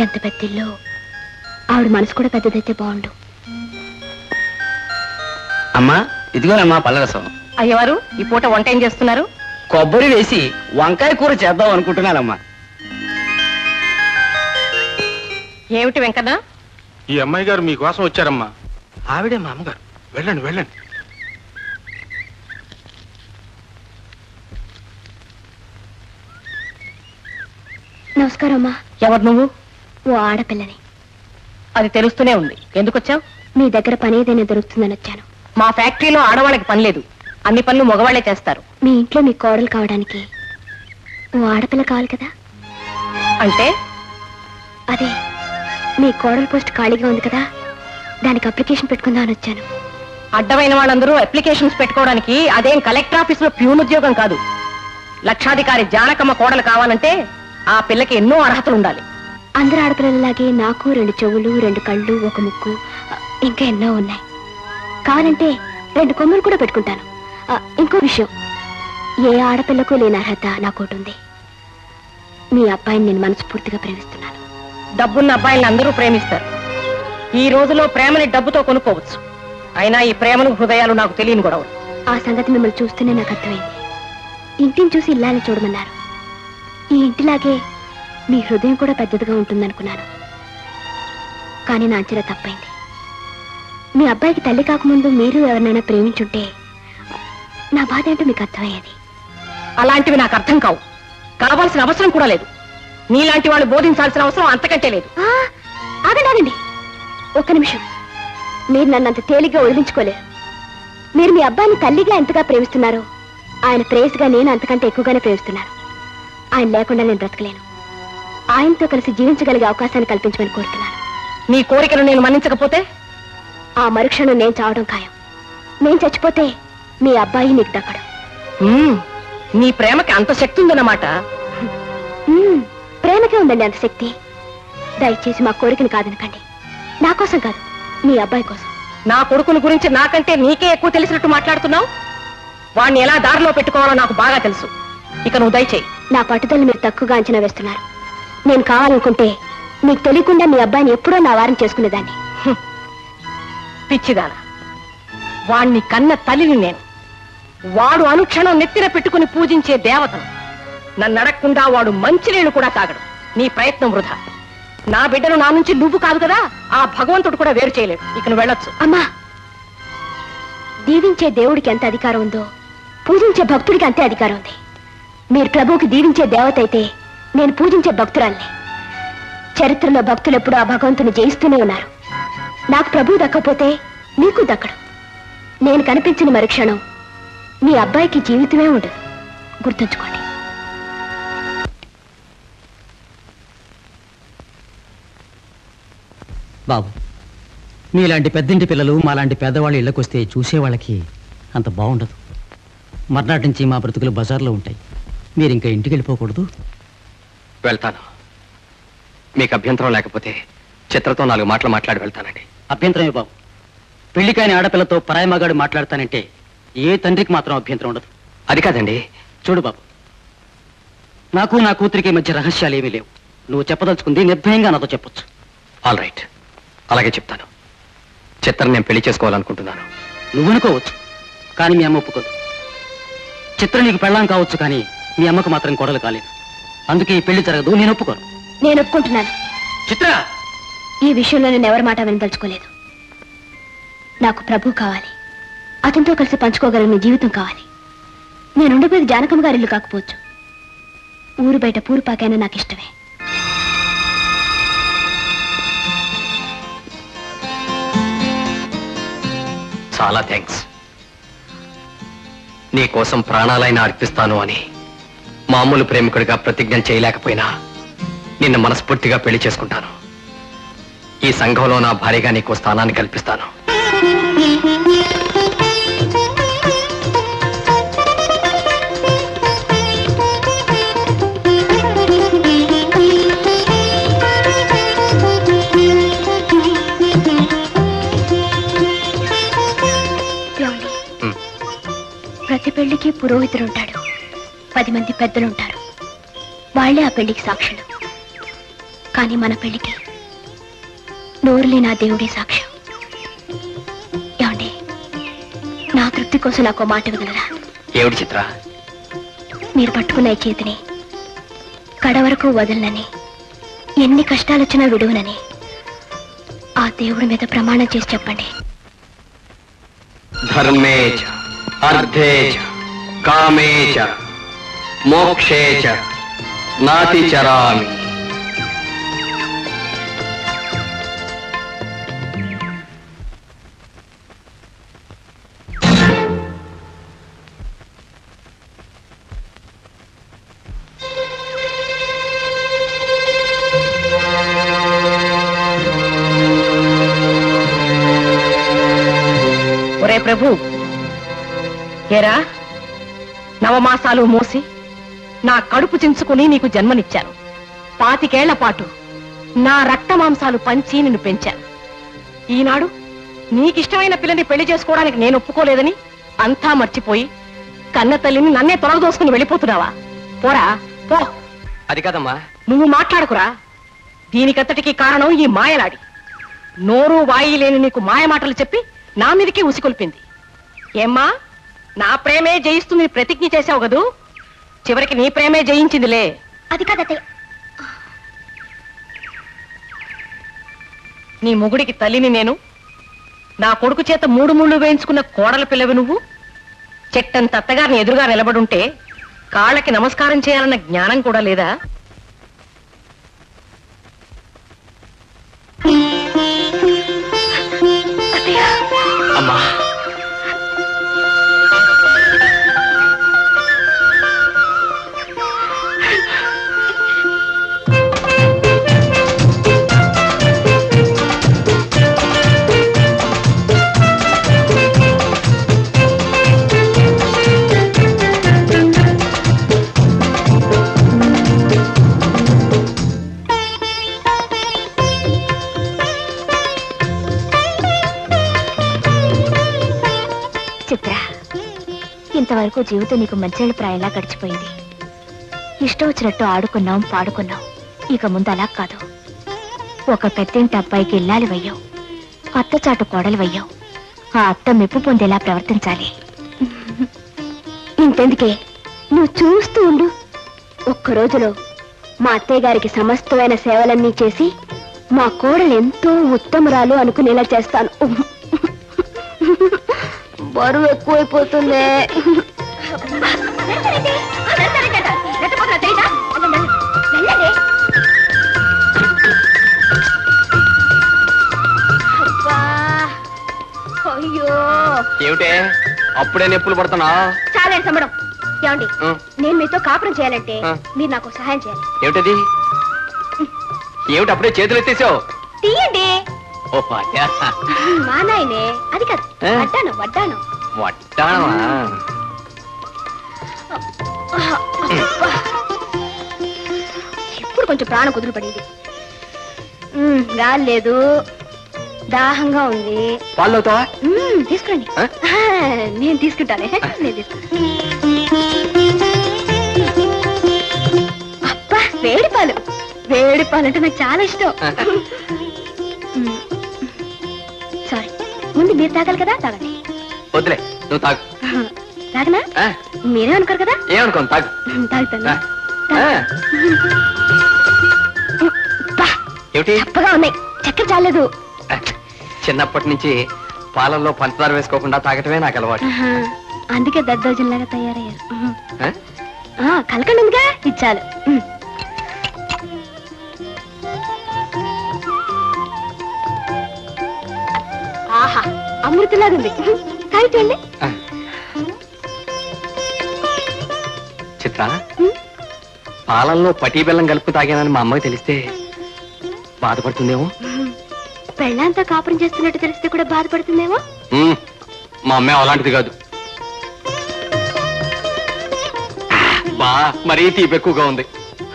ఎంత పెద్దిల్లో ఆవిడ మనసు కూడా పెద్దదైతే బాగుండు అమ్మా ఇదిగోనమ్మా పల్లరసం అయ్యవారు ఈ పూట వంట ఏం చేస్తున్నారు కొబ్బరి వేసి వంకాయ కూర చేద్దాం అనుకుంటున్నానమ్మా ఏమిటి వెంకన్న ఈ అమ్మాయి గారు మీకోసం వచ్చారమ్మా ఆవిడే మా అమ్మగారు వెళ్ళండి వెళ్ళండి నమస్కారం అమ్మా ఎవరు నువ్వు ఓ ఆడపిల్లని అది తెలుస్తూనే ఉంది ఎందుకు వచ్చావు మీ దగ్గర పని ఏదైనా దొరుకుతుందని వచ్చాను మా ఫ్యాక్టరీలో ఆడవాళ్ళకి పని లేదు అన్ని పనులు మగవాళ్లే చేస్తారు మీ ఇంట్లో మీ కోడలు కావడానికి ఓ ఆడపిల్ల కావాలి కదా అంటే అదే మీ కోడల పోస్ట్ ఖాళీగా ఉంది కదా దానికి అప్లికేషన్ పెట్టుకుందామని వచ్చాను అడ్డమైన వాళ్ళందరూ అప్లికేషన్స్ పెట్టుకోవడానికి అదేం కలెక్టర్ ఆఫీస్ లో ప్యూన్ ఉద్యోగం కాదు లక్షాధికారి జానకమ్మ కోడలు కావాలంటే ఆ పిల్లకి ఎన్నో అర్హతలు ఉండాలి అందరు ఆడపిల్లలలాగే నాకు రెండు చెవులు రెండు కళ్ళు ఒక ముక్కు ఆ, ఇంకా ఎన్నో ఉన్నాయి కావాలంటే రెండు కొమ్ములు కూడా పెట్టుకుంటాను ఆ, ఇంకో విషయం ఏ ఆడపిల్లకు లేని అర్హత నాకోటి ఉంది మీ అబ్బాయిని నేను మనస్ఫూర్తిగా ప్రేమిస్తున్నాను డబ్బున్న అబ్బాయిల్ని అందరూ ప్రేమిస్తారు ఈ రోజులో ప్రేమని డబ్బుతో కొనుక్కోవచ్చు అయినా ఈ ప్రేమను హృదయాలు నాకు తెలియని గొడవలు ఆ సంగతి మిమ్మల్ని చూస్తూనే నాకు అర్థమైంది ఇంటిని చూసి ఇల్లాలని చూడమన్నారు ఈ ఇంటిలాగే మీ హృదయం కూడా పెద్దదిగా ఉంటుందనుకున్నాను కానీ నా అంచనా తప్పైంది మీ అబ్బాయికి తల్లి కాకముందు మీరు ఎవరినైనా ప్రేమించుంటే నా బాధ ఏంటో మీకు అర్థమయ్యేది అలాంటివి నాకు అర్థం కావు కావాల్సిన అవసరం కూడా లేదు నీలాంటి వాళ్ళు బోధించాల్సిన అవసరం అంతకంటే లేదు ఆ, ఆగండి ఆగండి ఒక్క నిమిషం మీరు నన్ను అంత తేలిగ్గా వదిలించుకోలేరు మీరు మీ అబ్బాయిని తల్లిగా ఎంతగా ప్రేమిస్తున్నారో ఆయన ప్రేయస్గా నేను అంతకంటే ఎక్కువగానే ప్రేమిస్తున్నాను ఆయన లేకుండా నేను బ్రతకలేను ఆయనతో కలిసి జీవించగలిగే అవకాశాన్ని కల్పించమని కోరుతున్నాను నీ కోరికను నేను మన్నించకపోతే ఆ మరుక్షణం నేను చావడం ఖాయం నేను చచ్చిపోతే మీ అబ్బాయి మీకు దక్కడు మ్మ్, నీ ప్రేమకి అంత శక్తి ఉందన్నమాట మ్మ్, ప్రేమకే ఉందండి అంత శక్తి దయచేసి మా కోరికను కాదనకండి నా కోసం కాదు మీ అబ్బాయి కోసం నా కొడుకుని గురించి నాకంటే నీకే ఎక్కువ తెలిసినట్టు మాట్లాడుతున్నావు వాణ్ణి ఎలా దారిలో పెట్టుకోవాలో నాకు బాగా తెలుసు ఇక నువ్వు దయచేయి నా పట్టుదలని మీరు తక్కువగా అంచనా వేస్తున్నారు నేను కావాలనుకుంటే మీకు తెలియకుండా మీ అబ్బాయిని ఎప్పుడో నా వారం చేసుకునేదాన్ని పిచ్చిదాన వాణ్ణి కన్న తల్లిని నేను వాడు అనుక్షణం నెత్తిన పెట్టుకుని పూజించే దేవతను నన్ను అడగకుండా వాడు మంచినీళ్లు కూడా తాగడు నీ ప్రయత్నం వృధా నా బిడ్డను నా నుంచి నువ్వు కాదు కదా ఆ భగవంతుడు కూడా వేరు చేయలేడు ఇక నువ్వు వెళ్ళొచ్చు అమ్మా దీవించే దేవుడికి ఎంత అధికారం ఉందో పూజించే భక్తుడికి అంతే అధికారం ఉంది మీరు ప్రభువుకి దీవించే దేవత అయితే నేను పూజించే భక్తురాల్ని చరిత్రలో భక్తులు ఎప్పుడు ఆ భగవంతుని జయిస్తూనే ఉన్నారు నాకు ప్రభువు దక్కపోతే మీకు దక్కడు నేను కనిపించిన మరుక్షణం మీ అబ్బాయికి జీవితమే ఉండదు గుర్తుంచుకోండి బాబు మీలాంటి పెద్దింటి పిల్లలు మాలాంటి పేదవాళ్ళ ఇళ్ళకి వస్తే చూసేవాళ్ళకి అంత బాగుండదు మర్నాటి నుంచి మా బ్రతుకులు బజార్లో ఉంటాయి మీరు ఇంకా ఇంటికి వెళ్ళిపోకూడదు వెళ్తాను మీకు అభ్యంతరం లేకపోతే చిత్రతో నాలుగు మాటలు మాట్లాడి వెళ్తానండి అభ్యంతరమే బాబు పెళ్లి కాని ఆడపిల్లతో పరాయి మగాడు మాట్లాడతానంటే ఏ తండ్రికి మాత్రం అభ్యంతరం ఉండదు అది కాదండి చూడు బాబు నాకు నా కూతురికి మధ్య రహస్యాలు ఏమీ లేవు నువ్వు చెప్పదలుచుకుంది నిర్భయంగా నాతో చెప్పొచ్చు ఆల్ రైట్ అలాగే చెప్తాను చిత్రం నేను పెళ్లి చేసుకోవాలనుకుంటున్నాను నువ్వు అనుకోవచ్చు కానీ మీ అమ్మ ఒప్పుకోదు చిత్ర నీకు పెళ్ళాం కావచ్చు కానీ మీ అమ్మకు మాత్రం కొడలు కాలేదు అందుకే ఈ పెళ్లి జరగదు నేను ఒప్పుకోను నేను ఒప్పుకుంటున్నాను చిత్ర ఈ విషయంలో నేను ఎవరి మాట వినదలుచుకోలేదు నాకు ప్రభు కావాలి అతనితో కలిసి పంచుకోగలిగిన జీవితం కావాలి నేను ఉండిపోయేది జానకమ్మ గారి ఇల్లు కాకపోవచ్చు ఊరు బయట పూరుపాకైనా నాకు ఇష్టమే చాలా థ్యాంక్స్ నీ కోసం ప్రాణాలైనా అర్పిస్తాను అని మామూలు ప్రేమికుడిగా ప్రతిజ్ఞ చేయలేకపోయినా నిన్ను మనస్ఫూర్తిగా పెళ్లి చేసుకుంటాను ఈ సంఘంలో నా భార్యగా నీకు స్థానాన్ని కల్పిస్తాను ఏమండి? మ్. ప్రతి పెళ్లికి పురోహితుడు ఉంటాడు పది మంది పెద్దలు ఉంటారు వాళ్ళే ఆ పెళ్లికి సాక్షులు కానీ మన పెళ్లికి నోరులే నా దేవుడే సాక్ష్యం ఏమండి నా తృప్తి కోసం నాకు మాట ఇవ్వగలరా ఏమిటి చిత్ర మీరు పట్టుకున్న ఈ చేతిని కడ వరకు వదలనని ఎన్ని కష్టాలొచ్చినా విడువనని ఆ దేవుడి మీద ప్రమాణం చేసి చెప్పండి ధర్మే చ అర్థే చ కామే చ మోక్షే చ నాతి చరామి ఒరే ప్రభు ఏరా నవమాసాలు మోసి నా కడుపు చించుకుని నీకు జన్మనిచ్చాను పాతికేళ్ల పాటు నా రక్త మాంసాలు పంచి నిన్ను పెంచాను ఈనాడు నీకిష్టమైన పిల్లని పెళ్లి చేసుకోవడానికి నేను ఒప్పుకోలేదని అంతా మర్చిపోయి కన్న తల్లిని నన్నే తొలగదోసుకుని వెళ్ళిపోతున్నావా పోరా పో అది కాదమ్మా నువ్వు మాట్లాడకురా దీనికంతటికి కారణం ఈ మాయలాడి నోరు వాయి లేని నీకు మాయ మాటలు చెప్పి నా మీదకి ఉసికొల్పింది ఏమ్మా నా ప్రేమే జయిస్తుంది ప్రతిజ్ఞ చేశావు కదూ చివరికి నీ ప్రేమే జయించిందిలే అది కాదతే నీ మొగుడికి తల్లిని నేను నా కొడుకు చేత మూడు ముళ్ళు వేయించుకున్న కోడల పిల్లవి నువ్వు చెట్టంత అత్తగారిని ఎదురుగా నిలబడుంటే కాళ్ళకి నమస్కారం చేయాలన్న జ్ఞానం కూడా లేదా అమ్మా చిత్ర ఇంతవరకు జీవితం నీకు మంచేళ్ళ ప్రాయంలా గడిచిపోయింది ఇష్టం వచ్చినట్టు ఆడుకున్నాం పాడుకున్నాం ఇక ముందు అలా కాదు ఒక పెద్దింటి అబ్బాయికి ఇల్లాలి వయ్యావు అత్తచాటు కోడలు వయ్యావు ఆ అత్త మెప్పు పొందేలా ప్రవర్తించాలి ఇంతెందుకే నువ్వు చూస్తూ ఉండు ఒక్క రోజులో మా అత్తయ్య గారికి సమస్తమైన సేవలన్నీ చేసి మా కోడలు ఎంతో ఉత్తమురాలు అనుకునేలా చేస్తాను బరువు ఎక్కువైపోతుంది అయ్యో ఏమిటే అప్పుడే నొప్పులు పడుతున్నా చాలా సంబడం ఏమండి నేను మీతో కాపురం చేయాలంటే ఆ. మీరు నాకు సహాయం చేయాలి ఏమిటది ఏమిటి అప్పుడే చేతులు ఎత్తేసావు తీయండి ఓ పాయా. మా నాయనే అది కాదు ఆ. వడ్డాను వడ్డాను వడ్డాణమా ఇప్పుడు కొంచెం ప్రాణం కుదురు పడింది మ్మ్, రాలేదు దాహంగా ఉంది పాలు అవుతావా మ్మ్, తీసుకురండి ఆ? ఆ, నేను తీసుకుంటానే నేను తీసుకుంటా అబ్బా వేడి పాలు వేడి పాలు అంటే నాకు చాలా ఇష్టం మ్మ్. సారీ ముందు మీరు తాగాలి కదా తాగండి వద్దులే నువ్వు తాగు తాగనా ఆ, మీరే అనుకోరు కదా ఏమనుకోను తాగు తాగుతాను ఆ. ఆ, బా, ఏమిటి చప్పగా ఉన్నాయి చక్కెర చాలేదు చిన్నప్పటి నుంచి పాలల్లో పంచదార వేసుకోకుండా తాగటమే నాకు అలవాటు ఆహా, అందుకే దద్దోజనలాగా తయారయ్యారు ఉహు. ఆ? ఆ, కలకండి ఉందిగా ఇచ్చాలు ఉమ్. ఆహా అమృతలాగా ఉంది తాగితేండి ఆ. చిత్ర ఉమ్. పాలల్లో పటీ బెల్లం కలుపు తాగానని మా అమ్మకి తెలిస్తే బాధపడుతుందేమో పెళ్ళంతా కాపురం చేస్తున్నట్టు తెలిస్తే కూడా బాధపడుతుందేమో ఉమ్, మా అమ్మే అలాంటిది కాదు బా మరీ తీపి ఎక్కువగా ఉంది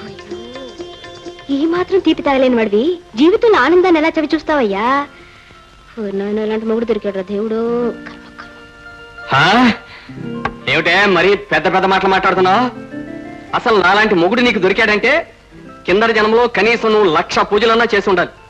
ఈ మాత్రం తీపి తాగలేని వాడివి జీవితంలో ఆనందాన్ని ఎలా చవి చూస్తావయ్యా ఓ నాయన ఇలాంటి మొగుడు దొరికాడు దేవుడు కర్మ, కర్మ. హా? ఏమిటే మరీ పెద్ద పెద్ద మాటలు మాట్లాడుతున్నావు అసలు నాలాంటి మొగుడు నీకు దొరికాడంటే కిందటి జన్మలో కనీసం నువ్వు లక్ష పూజలన్నా చేసి ఉండాలి